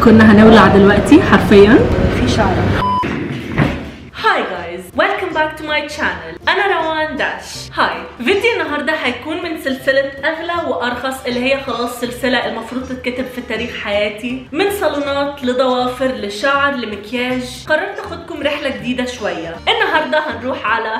كنا هنولع دلوقتي حرفيا في شعره هاي جايز ويلكم باك تو ماي شانل انا روان داش هاي فيديو النهارده هيكون من سلسله اغلى وارخص اللي هي خلاص سلسله المفروض تتكتب في تاريخ حياتي من صالونات لضوافر لشعر لمكياج قررت اخدكم رحله جديده شويه النهارده هنروح على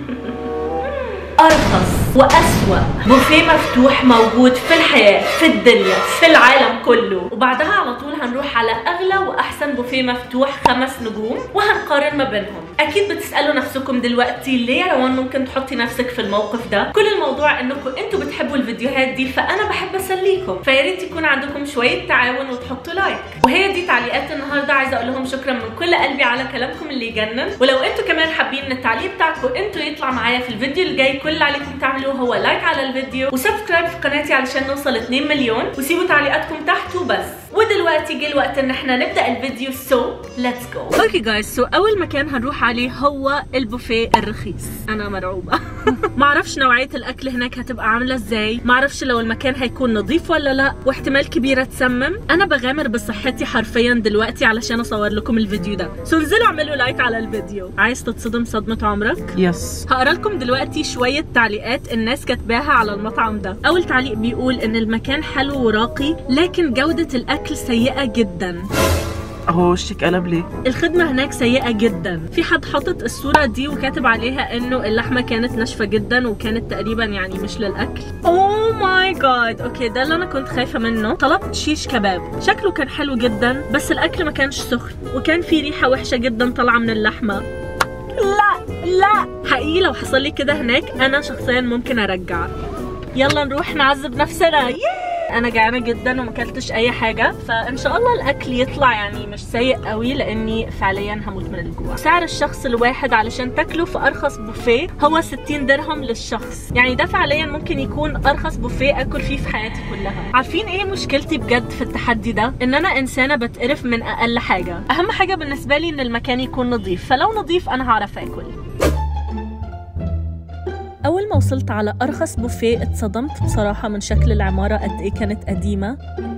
ارخص واسوا بوفيه مفتوح موجود في الحياه في الدنيا في العالم كله وبعدها على طول هنروح على اغلى واحسن بوفيه مفتوح خمس نجوم وهنقارن ما بينهم اكيد بتسالوا نفسكم دلوقتي ليه يا روان ممكن تحطي نفسك في الموقف ده كل الموضوع انكم انتوا بتحبوا الفيديوهات دي فانا بحب اسليكم فيا ريت يكون عندكم شويه تعاون وتحطوا لايك وهي دي تعليقات النهارده عايزه اقول لهم شكرا من كل قلبي على كلامكم اللي يجنن ولو انتوا كمان حابين ان التعليق بتاعكم انتوا يطلع معايا في الفيديو الجاي كل اللي عليكم تعملوه هو لايك على الفيديو وسبسكرايب في قناتي علشان نوصل 2 مليون وسيبوا تعليقاتكم تحت وبس ودلوقتي جه الوقت ان احنا نبدا الفيديو سو ليتس جو اوكي جايز سو اول مكان هنروح عليه هو البوفيه الرخيص انا مرعوبه معرفش نوعيه الاكل هناك هتبقى عامله ازاي معرفش لو المكان هيكون نظيف ولا لا واحتمال كبير اتسمم انا بغامر بصحتي حرفيا دلوقتي علشان اصور لكم الفيديو ده سو انزلوا اعملوا لايك على الفيديو عايز تتصدم صدمه عمرك يس هقرا لكم دلوقتي شويه تعليقات الناس كاتباها على المطعم ده اول تعليق بيقول ان المكان حلو وراقي لكن جوده الاكل سيئه جدا اهو وشك قلب ليه الخدمة هناك سيئة جدا في حد حاطط الصورة دي وكاتب عليها انه اللحمة كانت ناشفة جدا وكانت تقريبا يعني مش للأكل اوه ماي جاد اوكي ده اللي انا كنت خايفة منه طلبت شيش كباب شكله كان حلو جدا بس الأكل ما كانش سخن وكان في ريحة وحشة جدا طالعة من اللحمة لا لا حقيقي لو حصل لي كده هناك انا شخصيا ممكن ارجع يلا نروح نعذب نفسنا ياه انا جعانه جدا وما اكلتش اي حاجه فان شاء الله الاكل يطلع يعني مش سيء قوي لاني فعليا هموت من الجوع سعر الشخص الواحد علشان تاكله في ارخص بوفيه هو 60 درهم للشخص يعني ده فعليا ممكن يكون ارخص بوفيه اكل فيه في حياتي كلها عارفين ايه مشكلتي بجد في التحدي ده ان انا انسانه بتقرف من اقل حاجه اهم حاجه بالنسبه لي ان المكان يكون نظيف فلو نظيف انا هعرف اكل أول ما وصلت على أرخص بوفيه اتصدمت بصراحة من شكل العمارة قد إيه كانت قديمة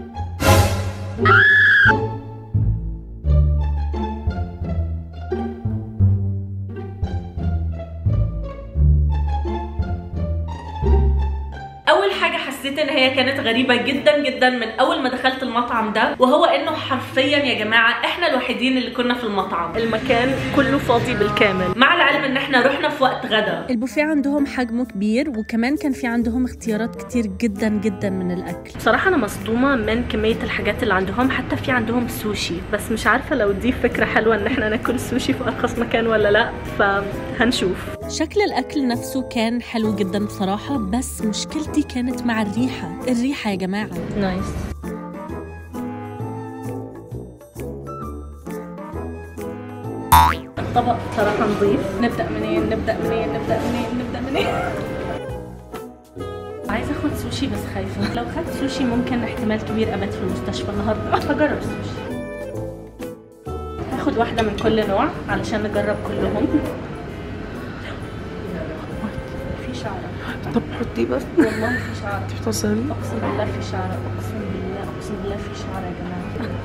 اول حاجه حسيت ان هي كانت غريبه جدا جدا من اول ما دخلت المطعم ده وهو انه حرفيا يا جماعه احنا الوحيدين اللي كنا في المطعم المكان كله فاضي بالكامل مع العلم ان احنا رحنا في وقت غدا البوفيه عندهم حجمه كبير وكمان كان في عندهم اختيارات كتير جدا جدا من الاكل بصراحه انا مصدومه من كميه الحاجات اللي عندهم حتى في عندهم سوشي بس مش عارفه لو دي فكره حلوه ان احنا ناكل سوشي في ارخص مكان ولا لا فهنشوف شكل الاكل نفسه كان حلو جدا بصراحه بس مشكلتي كانت مع الريحه الريحه يا جماعه نايس الطبق بصراحة نظيف نبدأ منين نبدأ منين نبدأ منين نبدأ منين عايزة اخد سوشي بس خايفة لو خدت سوشي ممكن احتمال كبير ابات في المستشفى النهاردة هجرب سوشي هاخد واحدة من كل نوع علشان نجرب كلهم في شعرة طب حطيه بس والله في شعرة بتوصلي اقسم بالله في شعرة اقسم بالله اقسم بالله في شعرة يا جماعة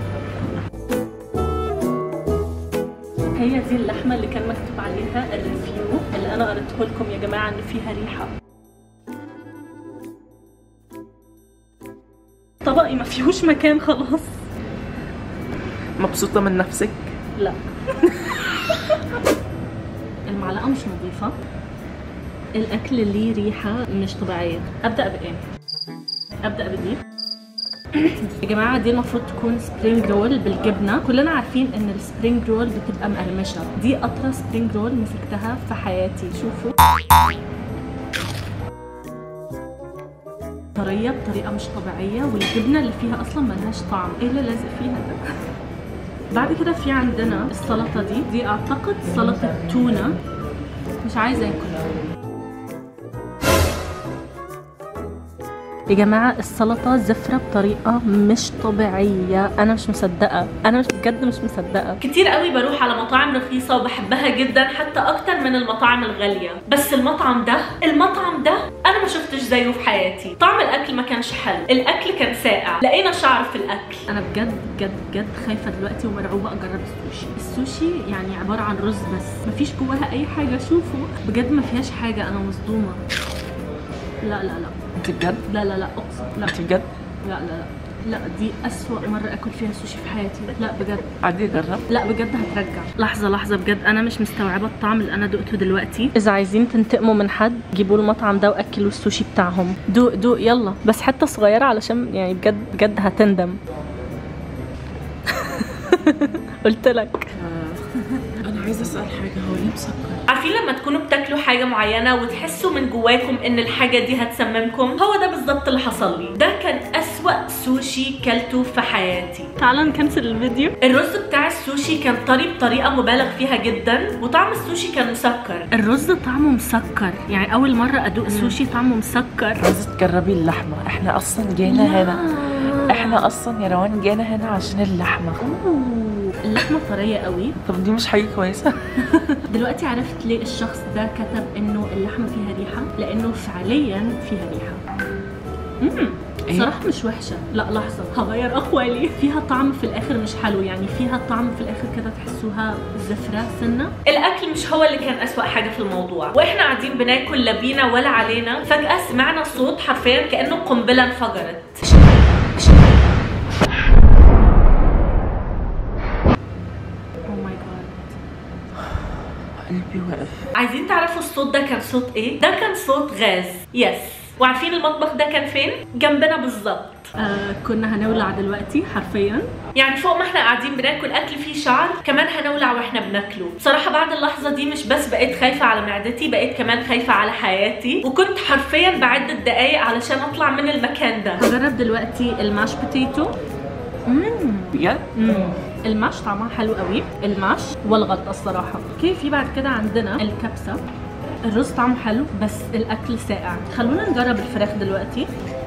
هي دي اللحمة اللي كان مكتوب عليها الريفيو اللي انا قريته لكم يا جماعة ان فيها ريحة طبقي ما فيهوش مكان خلاص مبسوطة من نفسك لا المعلقة مش نظيفة الأكل ليه ريحة مش طبيعية أبدأ بإيه؟ أبدأ بدي يا جماعة دي المفروض تكون سبرينج رول بالجبنة كلنا عارفين ان السبرينج رول بتبقى مقرمشة دي أطرى سبرينج رول مسكتها في حياتي شوفوا طرية بطريقة مش طبيعية والجبنة اللي فيها أصلا ملهاش طعم ايه اللي لازق فيها ده؟ بعد كده في عندنا السلطة دي دي أعتقد سلطة تونة مش عايزة آكل يا جماعه السلطه زفره بطريقه مش طبيعيه انا مش مصدقه انا مش بجد مش مصدقه كتير قوي بروح على مطاعم رخيصة وبحبها جدا حتى أكتر من المطاعم الغالية بس المطعم ده المطعم ده أنا ما شفتش زيه في حياتي طعم الأكل ما كانش حلو الأكل كان ساقع لقينا شعر في الأكل انا بجد بجد بجد خايفه دلوقتي ومرعوبه اجرب السوشي السوشي يعني عباره عن رز بس مفيش جواها اي حاجه شوفوا بجد ما فيهاش حاجه انا مصدومه لا لا لا انت بجد لا لا لا اقسم لا انت بجد لا لا لا لا دي أسوأ مرة أكل فيها سوشي في حياتي لا بجد عادي جرب لا بجد هترجع لحظة لحظة بجد أنا مش مستوعبة الطعم اللي أنا دقته دلوقتي إذا عايزين تنتقموا من حد جيبوا المطعم ده وأكلوا السوشي بتاعهم دوق دوق يلا بس حتة صغيرة علشان يعني بجد بجد هتندم قلت لك انا عايزه اسال حاجه هو ليه مسكر عارفين لما تكونوا بتاكلوا حاجة معينة وتحسوا من جواكم ان الحاجة دي هتسممكم هو ده بالظبط اللي حصل لي ده كان أسوأ سوشي كلته في حياتي تعالوا نكنسل الفيديو الرز بتاع السوشي كان طري بطريقة مبالغ فيها جدا وطعم السوشي كان مسكر الرز طعمه مسكر يعني أول مرة أدوق سوشي طعمه مسكر عايزه تجربي اللحمه احنا اصلا جينا هنا احنا اصلا يا روان جينا هنا عشان اللحمه أوه، اللحمة طرية قوي طب دي مش حاجه كويسه دلوقتي عرفت ليه الشخص ده كتب انه اللحمه فيها ريحه لانه فعليا فيها ريحه امم إيه؟ صراحة مش وحشة لا لحظة هغير أقوالي فيها طعم في الآخر مش حلو يعني فيها طعم في الآخر كده تحسوها زفرة سنة الاكل مش هو اللي كان اسوأ حاجه في الموضوع واحنا قاعدين بناكل لا بينا ولا علينا فجاه سمعنا صوت حرفيا كانه قنبله انفجرت أوه ماي جاد قلبي وقف عايزين تعرفوا الصوت ده كان صوت ايه ده كان صوت غاز يس وعارفين المطبخ ده كان فين جنبنا بالظبط آه كنا هنولع دلوقتي حرفيا يعني فوق ما احنا قاعدين بناكل اكل فيه شعر كمان هنولع واحنا بناكله بصراحه بعد اللحظه دي مش بس بقيت خايفه على معدتي بقيت كمان خايفه على حياتي وكنت حرفيا بعد الدقايق علشان اطلع من المكان ده هجرب دلوقتي الماش بوتيتو مم. بجد مم. الماش طعمها حلو قوي الماش والغلطة الصراحة اوكي في بعد كده عندنا الكبسة الرز طعمه حلو بس الاكل ساقع خلونا نجرب الفراخ دلوقتي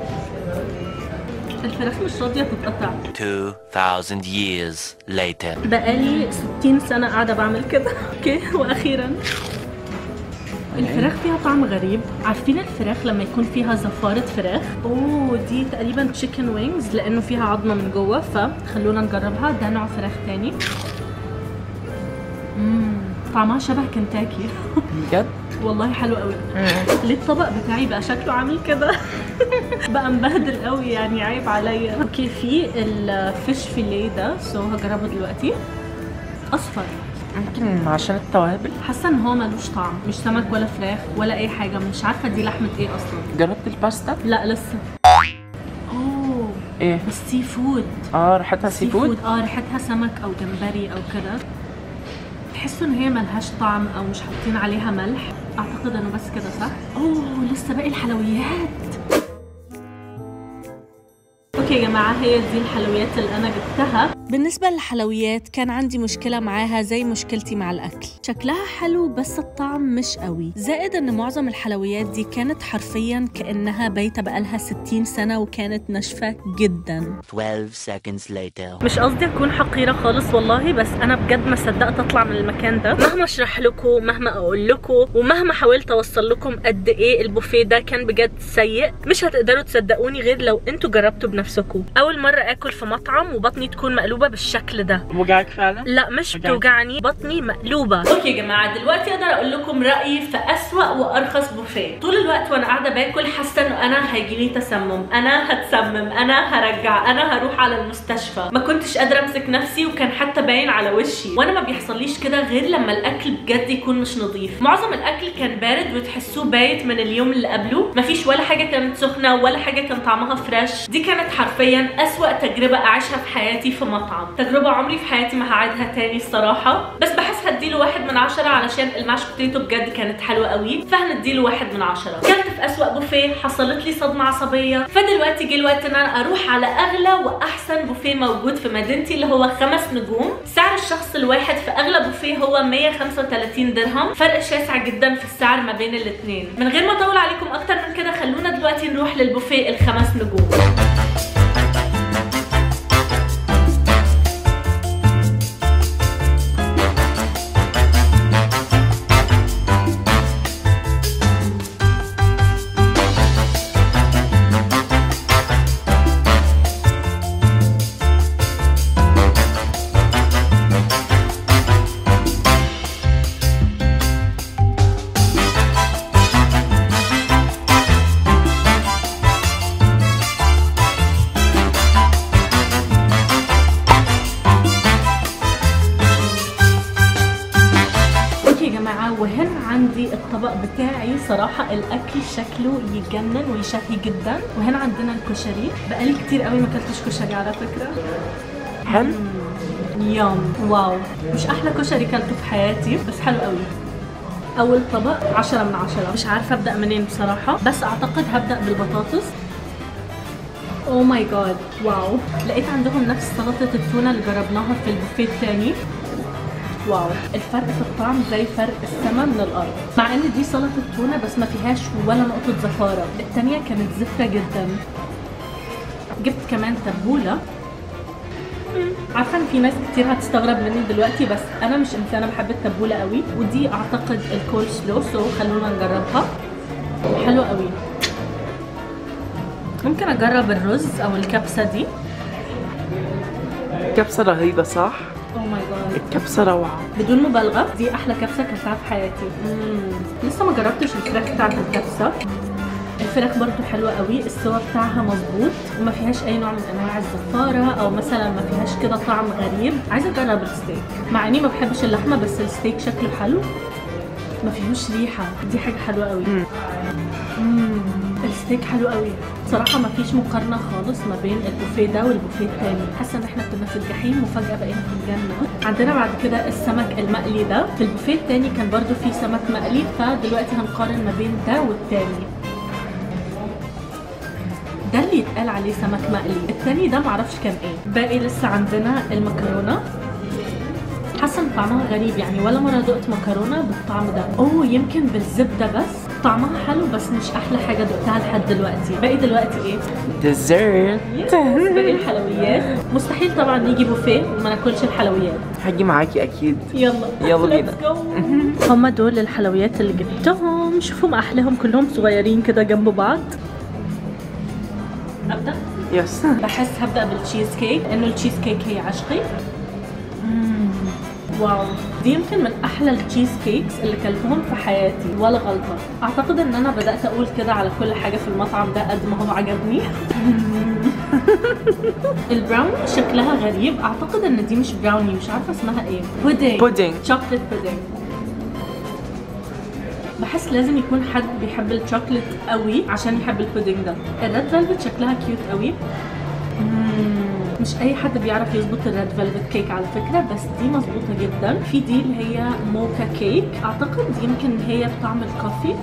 الفراخ مش راضية تتقطع 2,000 years later. بقالي 60 سنة قاعدة بعمل كده اوكي واخيرا الفراخ فيها طعم غريب عارفين الفراخ لما يكون فيها زفارة فراخ اوه دي تقريبا تشيكن وينجز لانه فيها عظمة من جوه فخلونا نجربها ده نوع فراخ تاني مم. طعمها شبه كنتاكي بجد والله حلو قوي ليه الطبق بتاعي بقى شكله عامل كده بقى مبهدل قوي يعني عيب عليا اوكي في الفيش فيليه ده سو هجربه دلوقتي اصفر ممكن عشان التوابل حاسه ان هو ملوش طعم مش سمك ولا فراخ ولا اي حاجه مش عارفه دي لحمه ايه اصلا جربت الباستا لا لسه اوه ايه بس سي فود اه ريحتها سي فود اه ريحتها سمك او جمبري او كده تحسوا ان هي ملهاش طعم او مش حاطين عليها ملح اعتقد انه بس كده صح اوه لسه باقي الحلويات اوكي يا جماعه هي دي الحلويات اللي انا جبتها بالنسبة للحلويات كان عندي مشكلة معاها زي مشكلتي مع الأكل شكلها حلو بس الطعم مش قوي زائد أن معظم الحلويات دي كانت حرفيا كأنها بايتة بقالها 60 سنة وكانت ناشفة جدا 12 seconds later. مش قصدي اكون حقيره خالص والله بس انا بجد ما صدقت اطلع من المكان ده مهما اشرح لكم مهما اقول لكم ومهما حاولت اوصل لكم قد ايه البوفيه ده كان بجد سيء مش هتقدروا تصدقوني غير لو انتوا جربتوا بنفسكم اول مره اكل في مطعم وبطني تكون مقلوبه بالشكل ده وجعك فعلا لا مش وجعك؟ بتوجعني بطني مقلوبه اوكي يا جماعه دلوقتي اقدر اقول لكم رايي في اسوا وارخص بوفيه طول الوقت وانا قاعده باكل حاسه انه انا هيجيلي تسمم انا هتسمم انا هرجع انا هروح على المستشفى ما كنتش قادره امسك نفسي وكان حتى باين على وشي وانا ما بيحصليش كده غير لما الاكل بجد يكون مش نظيف معظم الاكل كان بارد وتحسوه بايت من اليوم اللي قبله مفيش ولا حاجه كانت سخنه ولا حاجه كان طعمها فريش دي كانت حرفيا حرفيا اسوأ تجربة اعيشها في حياتي في مطعم تجربة عمري في حياتي ما هعيدها تاني الصراحة بس بحس هديله واحد من عشرة علشان الماش بوتيتو بجد كانت حلوة قوي فهنديله واحد من عشرة كلت في اسوأ بوفيه حصلت لي صدمة عصبية فدلوقتي جه الوقت ان انا اروح على اغلى واحسن بوفيه موجود في مدينتي اللي هو خمس نجوم سعر الشخص الواحد في اغلى بوفيه هو 135 درهم فرق شاسع جدا في السعر ما بين الاثنين من غير ما اطول عليكم اكتر من كده خلونا دلوقتي نروح للبوفيه الخمس نجوم اوكي يا جماعه وهنا عندي الطبق بتاعي صراحه الاكل شكله يجنن ويشهي جدا وهنا عندنا الكشري بقالي كتير قوي ما اكلتش كشري على فكره حلو يام واو مش احلى كشري كلته في حياتي بس حلو قوي اول طبق 10 من 10 مش عارفه ابدا منين بصراحه بس اعتقد هبدا بالبطاطس او ماي جاد واو لقيت عندهم نفس سلطه التونه اللي جربناها في البوفيه الثاني واو الفرق في الطعم زي فرق السما من الارض مع ان دي سلطه تونه بس ما فيهاش ولا نقطه زفاره التانية كانت زفره جدا جبت كمان تبوله عارفه ان في ناس كتير هتستغرب مني دلوقتي بس انا مش انسانه بحب التبوله قوي ودي اعتقد الكول سلو سو خلونا نجربها حلوه قوي ممكن اجرب الرز او الكبسه دي كبسة رهيبة صح؟ او ماي جاد الكبسة روعة بدون مبالغه دي احلى كبسه اكلتها في حياتي مم. لسه ما جربتش الفراخ بتاعت الكبسه الفراخ برضو حلوة قوي السوا بتاعها مظبوط وما فيهاش اي نوع من انواع الزفارة او مثلا ما فيهاش كده طعم غريب عايزة اجرب الستيك مع اني ما بحبش اللحمة بس الستيك شكله حلو ما فيهوش ريحة دي حاجة حلوة قوي مم. مم. الستيك حلو قوي صراحة ما فيش مقارنة خالص ما بين البوفيه ده والبوفيه التاني حاسة ان احنا كنا في الجحيم وفجأة بقينا في الجنة عندنا بعد كده السمك المقلي ده في البوفيه التاني كان برضو في سمك مقلي فدلوقتي هنقارن ما بين ده والتاني ده اللي يتقال عليه سمك مقلي التاني ده معرفش كان ايه باقي لسه عندنا المكرونة حاسه ان طعمها غريب يعني ولا مره دقت مكرونه بالطعم ده اوه يمكن بالزبده بس طعمها حلو بس مش احلى حاجه دقتها لحد دلوقتي باقي دلوقتي ايه ديزرت باقي الحلويات مستحيل طبعا نيجي بوفيه وما ناكلش الحلويات هاجي معاكي أكيد يلا يلا بينا. هما دول الحلويات اللي جبتهم شوفوا ما احلاهم كلهم صغيرين كده جنب بعض ابدا يس بحس هبدا بالتشيز كيك لانه التشيز كيك هي عشقي واو دي يمكن من احلى التشيز كيكس اللي كلتهم في حياتي ولا غلطه اعتقد ان انا بدات اقول كده على كل حاجه في المطعم ده قد ما هو عجبني البراون شكلها غريب اعتقد ان دي مش براوني مش عارفه اسمها ايه بودينج بودينج. شوكليت بودينج بحس لازم يكون حد بيحب الشوكليت قوي عشان يحب البودينج ده الريد فيلفت شكلها كيوت قوي مم، مش اي حد بيعرف يظبط الريد فيلفت كيك على فكره بس دي مظبوطه جدا في دي اللي هي موكا كيك اعتقد يمكن هي بطعم الكوفي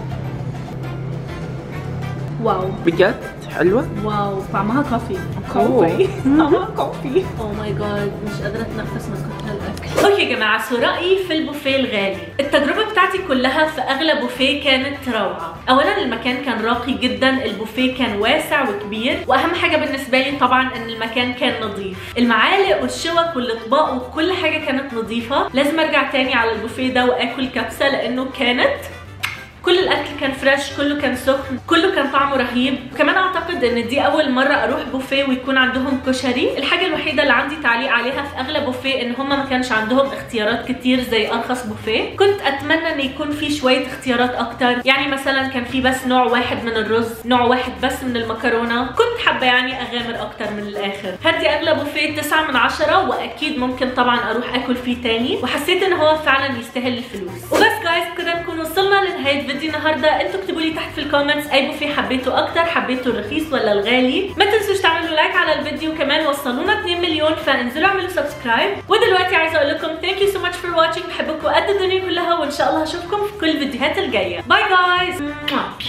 واو بجد حلوة واو طعمها كوفي كوفي. طعمها كوفي او ماي جاد مش قادره اتنفس من كتر الاكل اوكي يا جماعه سو رايي في البوفيه الغالي التجربه بتاعتي كلها في اغلى بوفيه كانت روعه اولا المكان كان راقي جدا البوفيه كان واسع وكبير واهم حاجه بالنسبه لي طبعا ان المكان كان نظيف المعالق والشوك والاطباق وكل حاجه كانت نظيفه لازم ارجع تاني على البوفيه ده واكل كبسه لانه كانت كل الاكل كان فريش كله كان سخن كله كان طعمه رهيب وكمان اعتقد ان دي اول مره اروح بوفيه ويكون عندهم كشري الحاجه الوحيده الوحيده اللي عندي تعليق عليها في اغلى بوفيه ان هم ما كانش عندهم اختيارات كتير زي ارخص بوفيه كنت اتمنى ان يكون في شويه اختيارات اكتر يعني مثلا كان في بس نوع واحد من الرز نوع واحد بس من المكرونه كنت حابه يعني اغامر اكتر من الاخر هدي اغلى بوفيه 9 من 10 واكيد ممكن طبعا اروح اكل فيه تاني وحسيت ان هو فعلا يستاهل الفلوس وبس جايز كده نكون وصلنا لنهايه فيديو النهارده انتوا اكتبوا لي تحت في الكومنتس اي بوفيه حبيته اكتر حبيته الرخيص ولا الغالي ما تنسوش تعملوا لايك على الفيديو كمان وصلونا 2 مليون فانزلوا اعملوا سبسكرايب ودلوقتي عايزه اقول لكم ثانك يو سو ماتش فور واتشنج بحبكم قد الدنيا كلها وان شاء الله هشوفكم في كل الفيديوهات الجايه باي جايز